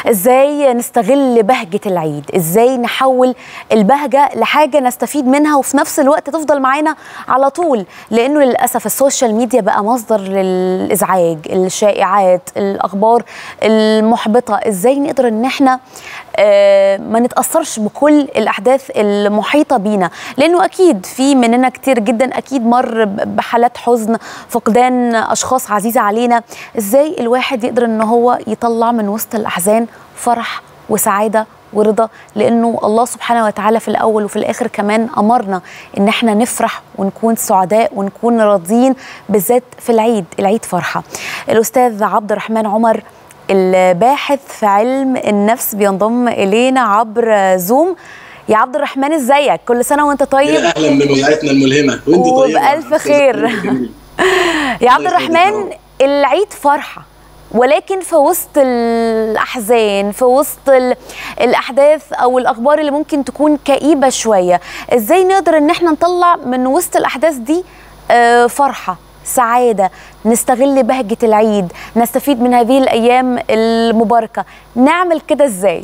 ازاي نستغل بهجة العيد ازاي نحول البهجة لحاجة نستفيد منها وفي نفس الوقت تفضل معانا على طول لانه للاسف السوشيال ميديا بقى مصدر للازعاج الشائعات الاخبار المحبطة ازاي نقدر ان احنا آه، ما نتاثرش بكل الاحداث المحيطه بينا لانه اكيد في مننا كتير جدا اكيد مر بحالات حزن فقدان اشخاص عزيزه علينا ازاي الواحد يقدر ان هو يطلع من وسط الاحزان فرح وسعاده ورضا لانه الله سبحانه وتعالى في الاول وفي الاخر كمان امرنا ان احنا نفرح ونكون سعداء ونكون راضيين بالذات في العيد العيد فرحه الاستاذ عبد الرحمن عمر الباحث في علم النفس بينضم الينا عبر زوم يا عبد الرحمن ازيك كل سنه وانت طيب يا اهلا بمذيعتنا الملهمه وانت طيبه وبالف خير يا عبد الرحمن العيد فرحه ولكن في وسط الاحزان في وسط ال- الاحداث او الاخبار اللي ممكن تكون كئيبه شويه ازاي نقدر ان احنا نطلع من وسط الاحداث دي آه، فرحه سعاده نستغل بهجه العيد نستفيد من هذه الايام المباركه نعمل كده ازاي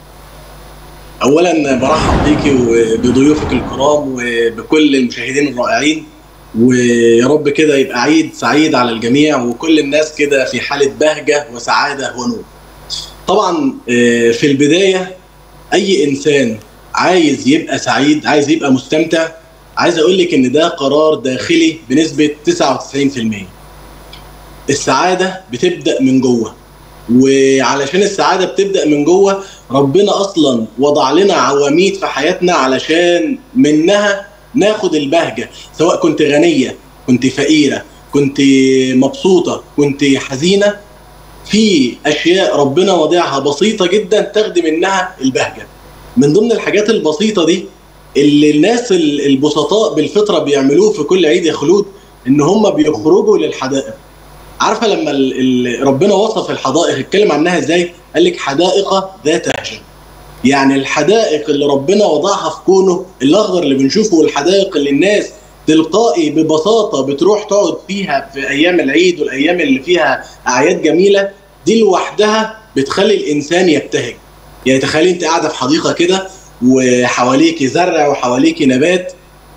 اولا برحب بيكي وبضيوفك الكرام وبكل المشاهدين الرائعين ويا رب كده يبقى عيد سعيد على الجميع وكل الناس كده في حاله بهجه وسعاده ونور. طبعا آه، في البدايه اي انسان عايز يبقى سعيد عايز يبقى مستمتع عايز اقول لك ان ده قرار داخلي بنسبه 99% السعاده بتبدا من جوه وعلشان السعاده بتبدا من جوه ربنا اصلا وضع لنا عواميد في حياتنا علشان منها ناخد البهجه سواء كنت غنيه كنت فقيره كنت مبسوطه كنت حزينه في اشياء ربنا وضعها بسيطه جدا تاخدي منها البهجه من ضمن الحاجات البسيطه دي اللي الناس ال- البسطاء بالفطره بيعملوه في كل عيد يا خلود ان هم بيخرجوا للحدائق عارفه لما ال ال ربنا وصف الحدائق اتكلم عنها ازاي قال لك حدائق ذات هجر يعني الحدائق اللي ربنا وضعها في كونه الاخضر اللي بنشوفه والحدائق اللي الناس تلقائي ببساطه بتروح تقعد فيها في ايام العيد والايام اللي فيها اعياد جميله دي لوحدها بتخلي الانسان يبتهج يعني تخيلي انت قاعده في حديقه كده وحواليكي زرع وحواليكي نبات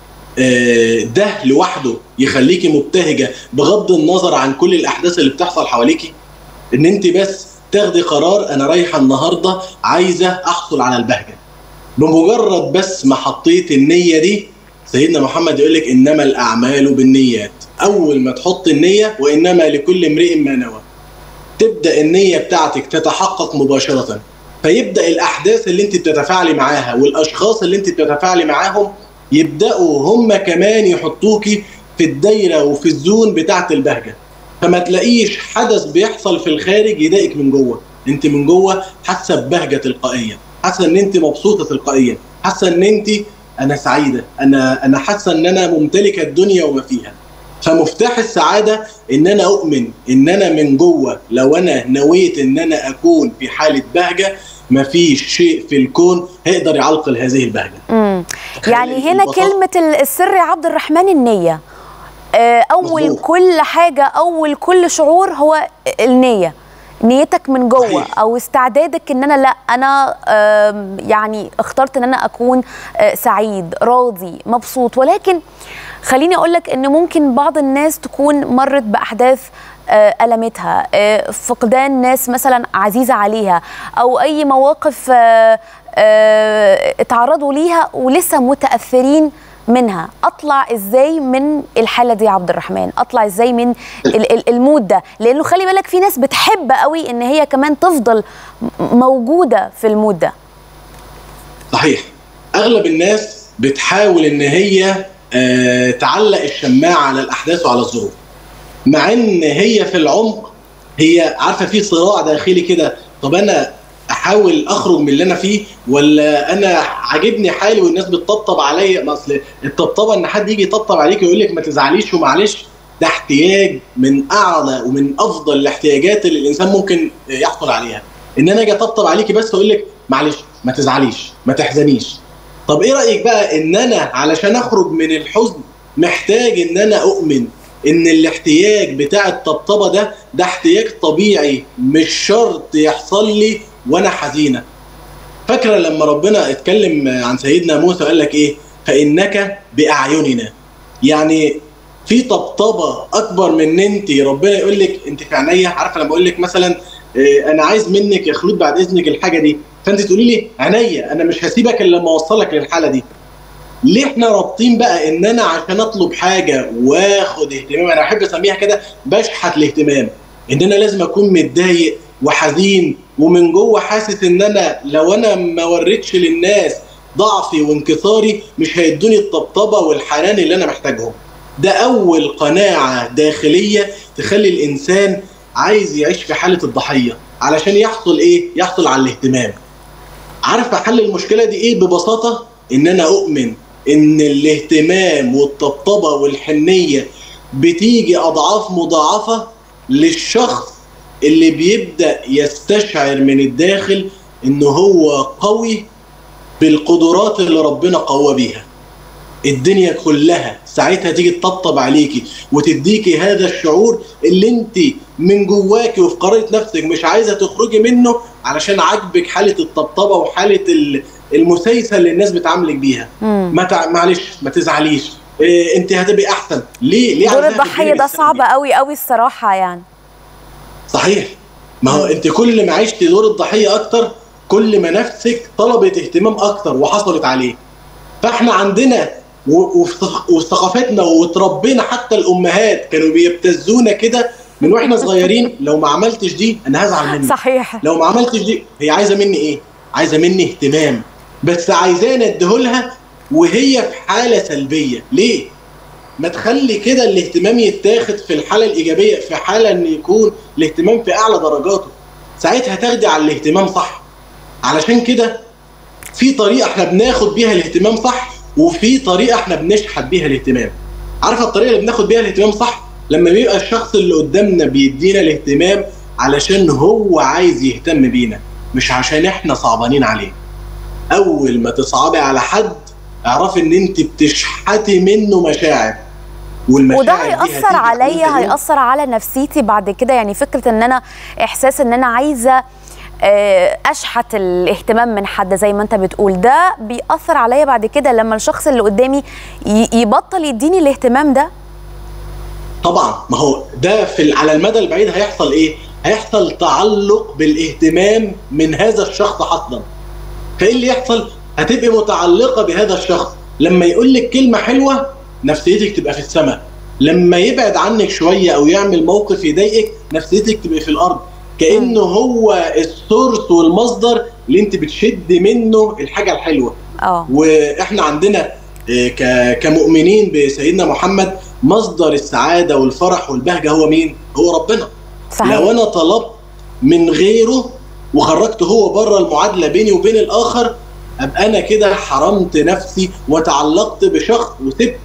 آه، ده لوحده يخليكي مبتهجه بغض النظر عن كل الاحداث اللي بتحصل حواليكي ان انت بس تاخدي قرار انا رايحه النهارده عايزه احصل على البهجه بمجرد بس ما حطيت النيه دي سيدنا محمد يقول لك انما الاعمال بالنيات اول ما تحط النيه وانما لكل امرئ ما نوى تبدا النيه بتاعتك تتحقق مباشره فيبدا الاحداث اللي انت بتتفاعلي معاها والاشخاص اللي انت بتتفاعلي معاهم يبداوا هم كمان يحطوكي في الدايره وفي الزون بتاعه البهجه فما تلاقيش حدث بيحصل في الخارج يضايقك من جوه انت من جوه حاسه ببهجه تلقائيا حاسه ان انت مبسوطه تلقائيا حاسه ان انت انا سعيده انا انا حاسه ان انا ممتلكه الدنيا وما فيها فمفتاح السعاده ان انا اؤمن ان انا من جوه لو انا نويت ان انا اكون في حاله بهجه مفيش شيء في الكون هيقدر يعلقل هذه البهجه مم. يعني تخيلي هنا البساطة. كلمة ال- السر يا عبد الرحمن النية آه، أول مظبوط. كل حاجة أول كل شعور هو النية نيتك من جوه صحيح. او استعدادك ان انا لا انا آم، يعني اخترت ان انا اكون آه، سعيد راضي مبسوط ولكن خليني اقول لك ان ممكن بعض الناس تكون مرت باحداث آه، ألمتها آه، فقدان ناس مثلا عزيزة عليها أو أي مواقف آه، آه، اتعرضوا ليها ولسه متأثرين منها أطلع إزاي من الحالة دي يا عبد الرحمن أطلع إزاي من ال- ال- المود ده لأنه خلي بالك في ناس بتحب قوي إن هي كمان تفضل م- موجودة في المود ده صحيح اغلب الناس بتحاول ان هي آه، تعلق الشماعه على الاحداث وعلى الظروف مع ان هي في العمق هي عارفه في صراع داخلي كده طب انا احاول اخرج من اللي انا فيه ولا انا عاجبني حالي والناس بتطبطب عليا ما اصل الطبطبه ان حد يجي يطبطب عليك ويقول لك ما تزعليش ومعلش ده احتياج من اعلى ومن افضل الاحتياجات اللي الانسان ممكن يحصل عليها ان انا اجي اطبطب عليكي بس واقول لك معلش ما تزعليش ما تحزنيش طب ايه رايك بقى ان انا علشان اخرج من الحزن محتاج ان انا اؤمن ان الاحتياج بتاع الطبطبه ده ده احتياج طبيعي مش شرط يحصل لي وانا حزينه فاكره لما ربنا اتكلم عن سيدنا موسى قال لك ايه فانك باعيننا يعني في طبطبه اكبر من ان انت ربنا يقول لك انت في عينيا عارفه لما بقول لك مثلا إيه انا عايز منك يا خلود بعد اذنك الحاجه دي فانت تقولي لي عينيا انا مش هسيبك الا لما اوصلك للحاله دي ليه احنا رابطين بقى ان انا عشان اطلب حاجه واخد اهتمام انا بحب اسميها كده بشحت الاهتمام ان انا لازم اكون متضايق وحزين ومن جوه حاسس ان انا لو انا ما وريتش للناس ضعفي وانكساري مش هيدوني الطبطبه والحنان اللي انا محتاجهم ده اول قناعه داخليه تخلي الانسان عايز يعيش في حاله الضحيه علشان يحصل ايه يحصل على الاهتمام عارف حل المشكله دي ايه ببساطه ان انا اؤمن ان الاهتمام والطبطبه والحنيه بتيجي اضعاف مضاعفه للشخص اللي بيبدا يستشعر من الداخل ان هو قوي بالقدرات اللي ربنا قوى بيها الدنيا كلها ساعتها تيجي تطبطب عليكي وتديكي هذا الشعور اللي انت من جواكي وفي قرارة نفسك مش عايزه تخرجي منه علشان عاجبك حاله الطبطبه وحاله المسايسه اللي الناس بتعاملك بيها ما تع... معلش ما تزعليش إيه انت هتبقي احسن ليه ليه دور الضحيه ده صعب قوي قوي الصراحه يعني صحيح ما هو انت كل ما عشتي دور الضحيه اكتر كل ما نفسك طلبت اهتمام اكتر وحصلت عليه فاحنا عندنا وفي ثقافتنا وتربينا حتى الامهات كانوا بيبتزونا كده من واحنا صغيرين لو ما عملتش دي انا هزعل منك صحيح لو ما عملتش دي هي عايزه مني ايه عايزه مني اهتمام بس عايزاني اديهولها وهي في حاله سلبيه ليه ما تخلي كده الاهتمام يتاخد في الحاله الايجابيه في حاله ان يكون الاهتمام في اعلى درجاته ساعتها تاخدي على الاهتمام صح علشان كده في طريقه احنا بناخد بيها الاهتمام صح وفي طريقه احنا بنشحت بيها الاهتمام عارفه الطريقه اللي بناخد بيها الاهتمام صح لما بيبقى الشخص اللي قدامنا بيدينا الاهتمام علشان هو عايز يهتم بينا مش عشان احنا صعبانين عليه اول ما تصعبي على حد اعرفي ان انت بتشحتي منه مشاعر وده هيأثر عليا هيأثر على نفسيتي بعد كده يعني فكرة ان انا احساس ان انا عايزة اشحت الاهتمام من حد زي ما انت بتقول ده بيأثر عليا بعد كده لما الشخص اللي قدامي يبطل يديني الاهتمام ده طبعا ما هو ده في على المدى البعيد هيحصل ايه هيحصل تعلق بالاهتمام من هذا الشخص حصلا فايه اللي يحصل هتبقي متعلقه بهذا الشخص لما يقول لك كلمه حلوه نفسيتك تبقى في السماء لما يبعد عنك شويه او يعمل موقف يضايقك نفسيتك تبقى في الارض كانه هو السورس والمصدر اللي انت بتشد منه الحاجه الحلوه اه واحنا عندنا كمؤمنين بسيدنا محمد مصدر السعاده والفرح والبهجه هو مين هو ربنا صحيح. لو انا طلبت من غيره وخرجت هو بره المعادله بيني وبين الاخر ابقى انا كده حرمت نفسي وتعلقت بشخص وسبت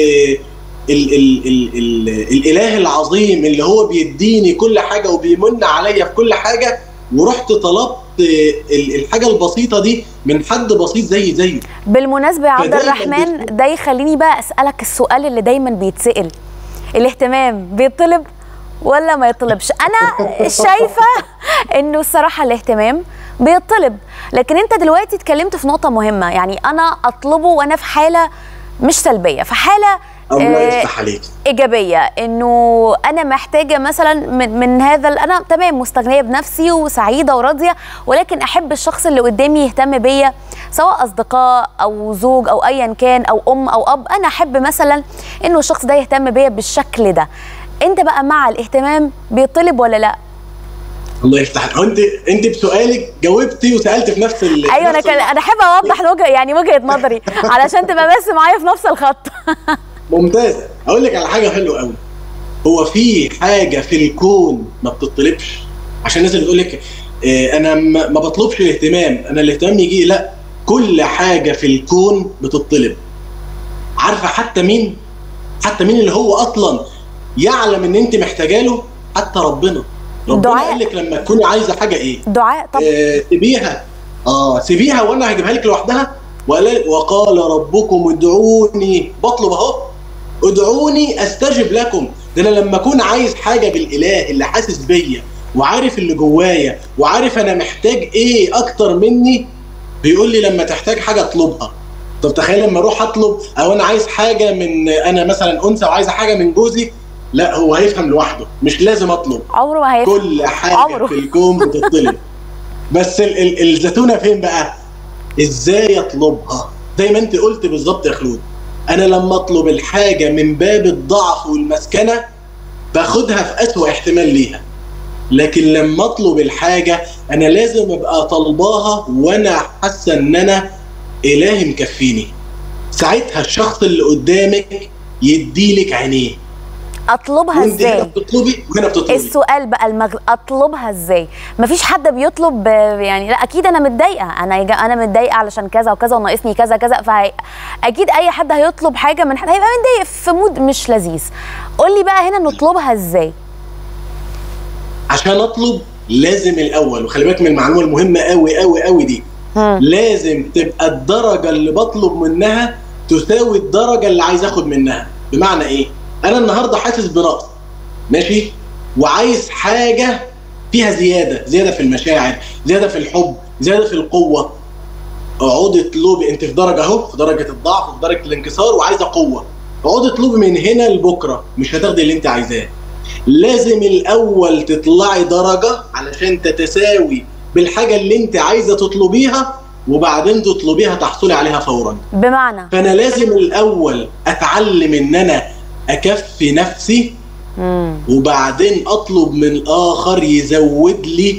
ال ال ال ال الاله العظيم اللي هو بيديني كل حاجه وبيمن عليا في كل حاجه ورحت طلبت الحاجه البسيطه دي من حد بسيط زي زيه بالمناسبه يا عبد الرحمن ده يخليني بقى اسالك السؤال اللي دايما بيتسال الاهتمام بيطلب ولا ما يطلبش انا شايفه انه الصراحه الاهتمام بيطلب لكن انت دلوقتي اتكلمت في نقطه مهمه يعني انا اطلبه وانا في حاله مش سلبيه في حاله الله يفتح عليك ايجابيه انه انا محتاجه مثلا من, من هذا انا تمام مستغنيه بنفسي وسعيده وراضيه ولكن احب الشخص اللي قدامي يهتم بيا سواء اصدقاء او زوج او ايا كان او ام او اب انا احب مثلا انه الشخص ده يهتم بيا بالشكل ده انت بقى مع الاهتمام بيطلب ولا لا الله يفتح انت انت بسؤالك جاوبتي وسالت في نفس ال ايوه انا كان انا احب اوضح الوجه يعني وجهه نظري علشان تبقى بس معايا في نفس الخط ممتاز اقول لك على حاجه حلوه قوي هو في حاجه في الكون ما بتطلبش عشان الناس اللي بتقول لك اه انا ما بطلبش الاهتمام انا الاهتمام يجي لا كل حاجه في الكون بتطلب عارفه حتى مين حتى مين اللي هو اصلا يعلم ان انت محتاجه له حتى ربنا ربنا دعاء. قال لك لما تكوني عايزه حاجه ايه دعاء طب آه سيبيها اه سيبيها وانا هجيبها لك لوحدها وقال وقال ربكم ادعوني بطلب اهو ادعوني استجب لكم ده انا لما اكون عايز حاجه بالاله اللي حاسس بيا وعارف اللي جوايا وعارف انا محتاج ايه اكتر مني بيقول لي لما تحتاج حاجه اطلبها طب تخيل لما اروح اطلب او انا عايز حاجه من انا مثلا انثى وعايزه حاجه من جوزي لا هو هيفهم لوحده مش لازم اطلب عمره ما هيفهم كل حاجه عمره. في الكون بتطلب بس ال- ال- الزتونه فين بقى ازاي اطلبها زي ما انت قلت بالظبط يا خلود انا لما اطلب الحاجه من باب الضعف والمسكنه باخدها في اسوأ احتمال ليها لكن لما اطلب الحاجه انا لازم ابقى طالباها وانا حاسه ان انا الهي مكفيني ساعتها الشخص اللي قدامك يديلك عينيه اطلبها وانت هنا ازاي بتطلبي وهنا بتطلبي السؤال بقى المغ... اطلبها ازاي مفيش حد بيطلب آه، يعني لا اكيد انا متضايقه انا يجا- انا متضايقه علشان كذا وكذا وناقصني كذا كذا فاكيد اي حد هيطلب حاجه من حد هيبقى متضايق في مود مش لذيذ قول لي بقى هنا نطلبها ازاي عشان اطلب لازم الاول وخلي بالك من المعلومه المهمه قوي قوي قوي دي مم. لازم تبقى الدرجه اللي بطلب منها تساوي الدرجه اللي عايز اخد منها بمعنى ايه انا النهارده حاسس بنقص ماشي وعايز حاجه فيها زياده زياده في المشاعر زياده في الحب زياده في القوه اقعدي اطلبي انت في درجه اهو في درجه الضعف وفي درجه الانكسار وعايزه قوه اقعدي اطلبي من هنا لبكره مش هتاخدي اللي انت عايزاه لازم الاول تطلعي درجه علشان تتساوي بالحاجه اللي انت عايزه تطلبيها وبعدين تطلبيها تحصلي عليها فورا بمعنى فانا لازم الاول اتعلم ان انا اكفي نفسي مم. وبعدين اطلب من الاخر يزود لي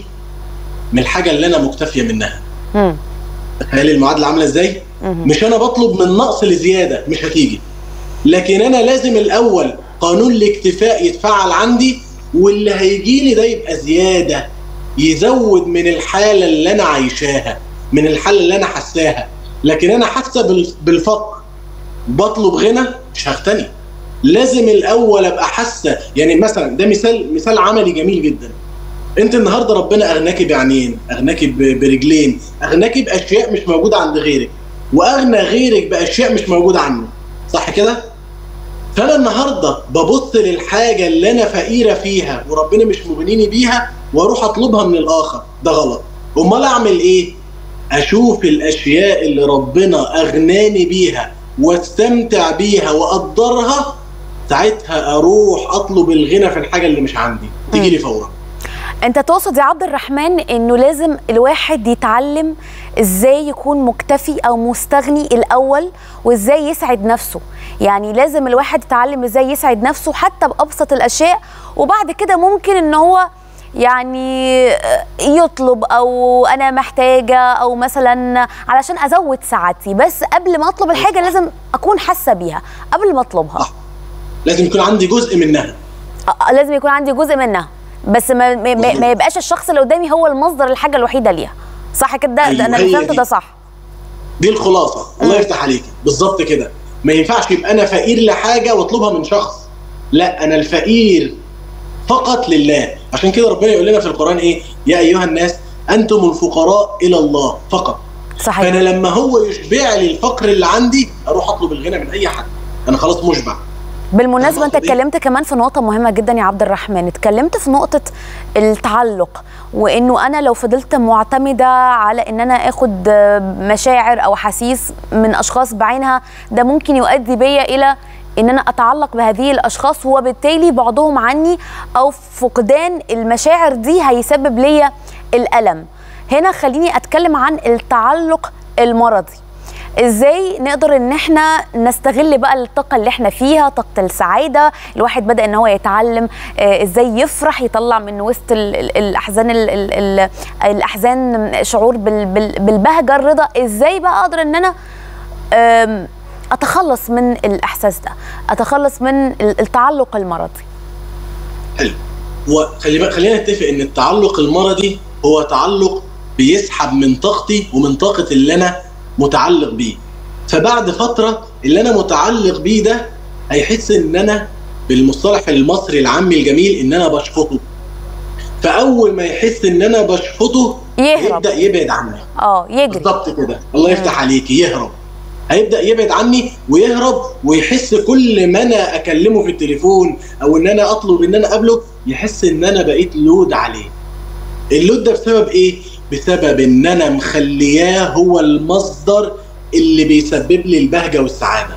من الحاجه اللي انا مكتفيه منها مم. تخيل المعادله عامله ازاي مم. مش انا بطلب من نقص لزياده مش هتيجي لكن انا لازم الاول قانون الاكتفاء يتفعل عندي واللي هيجي لي ده يبقى زياده يزود من الحاله اللي انا عايشاها من الحاله اللي انا حساها لكن انا حاسه بال- بالفقر بطلب غنى مش هغتني لازم الاول ابقى حاسه يعني مثلا ده مثال مثال عملي جميل جدا انت النهارده ربنا اغناكي بعينين اغناكي ب- برجلين اغناكي باشياء مش موجوده عند غيرك واغنى غيرك باشياء مش موجوده عنه صح كده فانا النهارده ببص للحاجه اللي انا فقيره فيها وربنا مش مغنيني بيها واروح اطلبها من الاخر ده غلط امال اعمل ايه اشوف الاشياء اللي ربنا اغناني بيها واستمتع بيها واقدرها ساعتها اروح اطلب الغنى في الحاجه اللي مش عندي تيجي لي فورا انت تقصد يا عبد الرحمن انه لازم الواحد يتعلم ازاي يكون مكتفي او مستغني الاول وازاي يسعد نفسه يعني لازم الواحد يتعلم ازاي يسعد نفسه حتى بابسط الاشياء وبعد كده ممكن ان هو يعني يطلب او انا محتاجه او مثلا علشان ازود سعادتي بس قبل ما اطلب الحاجه لازم اكون حاسه بيها قبل ما اطلبها صح. لازم يكون عندي جزء منها أ- لازم يكون عندي جزء منها بس ما, ما, ما ما يبقاش الشخص اللي قدامي هو المصدر الحاجه الوحيده ليها صح كده ده, أيوة، ده انا هي اللي فهمته دي. ده صح دي الخلاصه الله مم. يفتح عليكي بالظبط كده ما ينفعش يبقى انا فقير لحاجه واطلبها من شخص لا انا الفقير فقط لله عشان كده ربنا يقول لنا في القران ايه يا ايها الناس انتم الفقراء الى الله فقط صحيح فانا لما هو يشبع لي الفقر اللي عندي اروح اطلب الغنى من اي حد انا خلاص مشبع بالمناسبه انت أقصد إيه؟ اتكلمت كمان في نقطه مهمه جدا يا عبد الرحمن اتكلمت في نقطه التعلق وانه انا لو فضلت معتمده على ان انا اخد آه، مشاعر او احاسيس من اشخاص بعينها ده ممكن يؤدي بيا الى ان انا اتعلق بهذه الاشخاص وبالتالي بعدهم عني او فقدان المشاعر دي هيسبب ليا الالم هنا خليني اتكلم عن التعلق المرضي ازاي نقدر ان احنا نستغل بقى الطاقه اللي احنا فيها طاقه السعاده الواحد بدا ان هو يتعلم آه، ازاي يفرح يطلع من وسط ال- ال- الاحزان ال ال ال الاحزان شعور بال بال بالبهجه الرضا ازاي بقى اقدر ان انا آم، اتخلص من الاحساس ده اتخلص من ال- التعلق المرضي حلو وخلي بقى خلينا نتفق ان التعلق المرضي هو تعلق بيسحب من طاقتي ومن طاقه اللي انا متعلق بيه فبعد فتره اللي انا متعلق بيه ده هيحس ان انا بالمصطلح المصري العامي الجميل ان انا بشفطه فاول ما يحس ان انا بشفطه يهرب يبدا يبعد عني اه يجري بالظبط كده الله يفتح عليكي يهرب هيبدا يبعد عني ويهرب ويحس كل ما انا اكلمه في التليفون او ان انا اطلب ان انا اقابله يحس ان انا بقيت لود عليه اللود ده بسبب ايه بسبب ان انا مخلياه هو المصدر اللي بيسبب لي البهجه والسعاده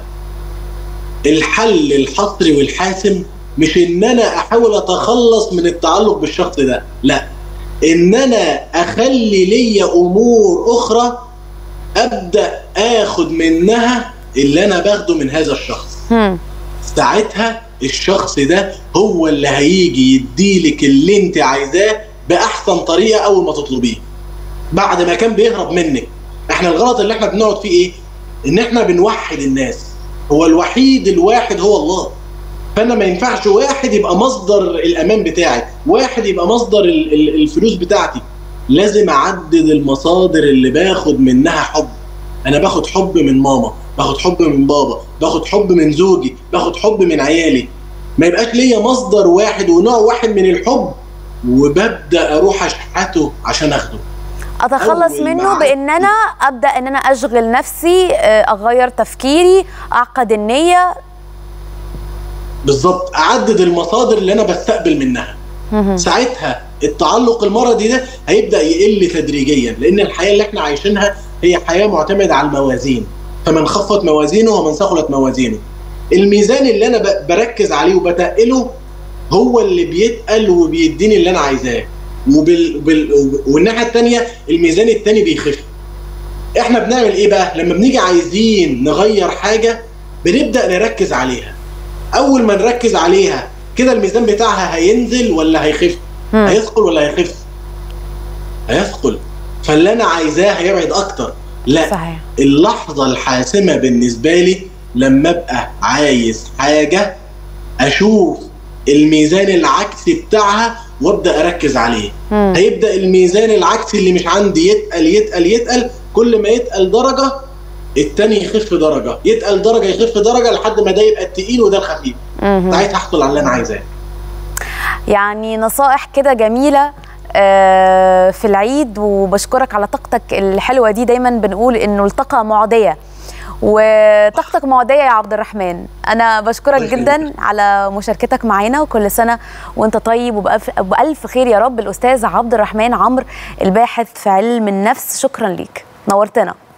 الحل الحصري والحاسم مش ان انا احاول اتخلص من التعلق بالشخص ده لا ان انا اخلي ليا امور اخرى ابدا اخد منها اللي انا باخده من هذا الشخص هم. ساعتها الشخص ده هو اللي هيجي يديلك اللي انت عايزاه باحسن طريقه اول ما تطلبيه بعد ما كان بيهرب منك احنا الغلط اللي احنا بنقعد فيه ايه ان احنا بنوحد الناس هو الوحيد الواحد هو الله فانا ما ينفعش واحد يبقى مصدر الامان بتاعي واحد يبقى مصدر ال- ال- الفلوس بتاعتي لازم اعدد المصادر اللي باخد منها حب انا باخد حب من ماما باخد حب من بابا باخد حب من زوجي باخد حب من عيالي ما يبقاش ليا مصدر واحد ونوع واحد من الحب وببدا اروح اشحته عشان اخده اتخلص أول منه ما بان انا ابدا ان انا اشغل نفسي آه، اغير تفكيري اعقد النيه بالظبط اعدد المصادر اللي انا بستقبل منها مهم. ساعتها التعلق المرضي ده هيبدا يقل تدريجيا لان الحياه اللي احنا عايشينها هي حياه معتمده على الموازين فمن خفت موازينه ومن ثقلت موازينه الميزان اللي انا ب- بركز عليه وبتقله هو اللي بيتقل وبيديني اللي انا عايزاه وبال... بال... والناحيه الثانيه الميزان الثاني بيخف احنا بنعمل ايه بقى لما بنيجي عايزين نغير حاجه بنبدا نركز عليها اول ما نركز عليها كده الميزان بتاعها هينزل ولا هيخف مم. هيثقل ولا هيخف هيثقل فاللي انا عايزاه هيبعد اكتر لا صحيح اللحظه الحاسمه بالنسبه لي لما ابقى عايز حاجه اشوف الميزان العكسي بتاعها وابدا اركز عليه مم. هيبدا الميزان العكسي اللي مش عندي يتقل يتقل يتقل كل ما يتقل درجه التاني يخف درجه يتقل درجه يخف درجه لحد ما ده يبقى التقيل وده الخفيف مهم. ساعتها احصل على اللي انا عايزاه يعني نصائح كده جميلة آه، في العيد وبشكرك على طاقتك الحلوة دي دايما بنقول انه الطاقة معدية وطاقتك معدية يا عبد الرحمن أنا بشكرك الله يخليك. جدا على مشاركتك معانا وكل سنة وأنت طيب وبألف بألف خير يا رب الأستاذ عبد الرحمن عمرو الباحث في علم النفس شكرا ليك نورتنا